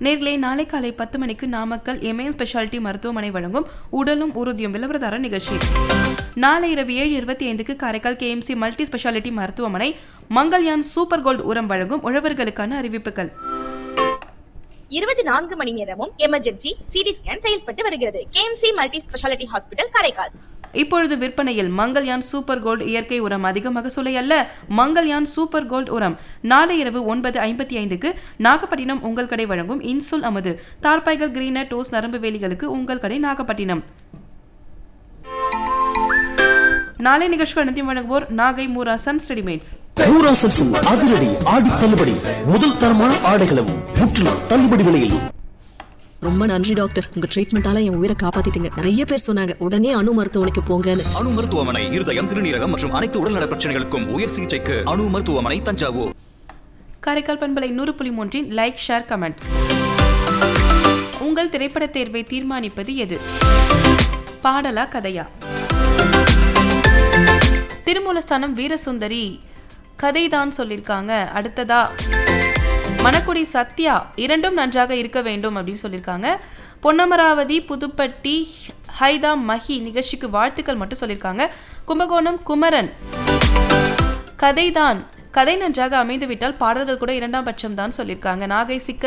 நேர்களே நாளை காலை பத்து மணிக்கு நாமக்கல் எம்ஏஎம் ஸ்பெஷாலிட்டி மருத்துவமனை வழங்கும் உடலும் உறுதியும் விளம்பரதார நிகழ்ச்சி நாளை இரவு ஏழு இருபத்தி ஐந்துக்கு காரைக்கால் கேஎம்சி மல்டி ஸ்பெஷாலிட்டி மருத்துவமனை மங்கள்யான் சூப்பர் கோல்டு உரம் வழங்கும் உழவர்களுக்கான அறிவிப்புகள் இருபத்தி நான்கு மணி நேரமும் எமர்ஜென்சி சிடி ஸ்கேன் செயல்பட்டு வருகிறது KMC multi speciality hospital Karaikal இப்பொழுது விற்பனையில் மங்கள்யான் சூப்பர் கோல்டு இயற்கை உரம் அதிக மகசூலை அல்ல மங்கள்யான் சூப்பர் கோல்டு உரம் நாளை இரவு ஒன்பது ஐம்பத்தி ஐந்துக்கு நாகப்பட்டினம் உங்கள் கடை வழங்கும் இன்சுல் அமுது தார்பாய்கள் கிரீனர் டோஸ் நரம்பு வேலிகளுக்கு உங்கள் கடை நாகப்பட்டினம் நாளை நிகழ்ச்சிகள் அனைத்தையும் வழங்குவோர் நாகை மூரா சன்ஸ் ரெடிமேட்ஸ் ஊராசல் அதிரடி ஆடி தள்ளுபடி முதல் தரமான ஆடைகளும் முற்றிலும் தள்ளுபடி விலையில் ரொம்ப நன்றி டாக்டர் உங்க ட்ரீட்மெண்டால என் உயிரை காப்பாத்திட்டீங்க நிறைய பேர் சொன்னாங்க உடனே அணு மருத்துவமனைக்கு போங்கன்னு அணு மருத்துவமனை இருதயம் சிறுநீரகம் மற்றும் அனைத்து உடல்நல பிரச்சனைகளுக்கும் உயர் சிகிச்சைக்கு அணு மருத்துவமனை தஞ்சாவூர் காரைக்கால் பண்பலை நூறு புள்ளி மூன்றின் லைக் ஷேர் கமெண்ட் உங்கள் திரைப்பட தேர்வை தீர்மானிப்பது எது பாடலா கதையா திருமூலஸ்தானம் வீரசுந்தரி கதைதான் சொல்லியிருக்காங்க அடுத்ததா மணக்குடி சத்யா இரண்டும் நன்றாக இருக்க வேண்டும் அப்படின்னு சொல்லியிருக்காங்க பொன்னமராவதி புதுப்பட்டி ஹைதா மஹி நிகழ்ச்சிக்கு வாழ்த்துக்கள் மட்டும் சொல்லியிருக்காங்க கும்பகோணம் குமரன் கதைதான் கதை நன்றாக அமைந்துவிட்டால் பாடல்கள் கூட இரண்டாம் பட்சம் தான் சொல்லியிருக்காங்க நாகை சிக்கல்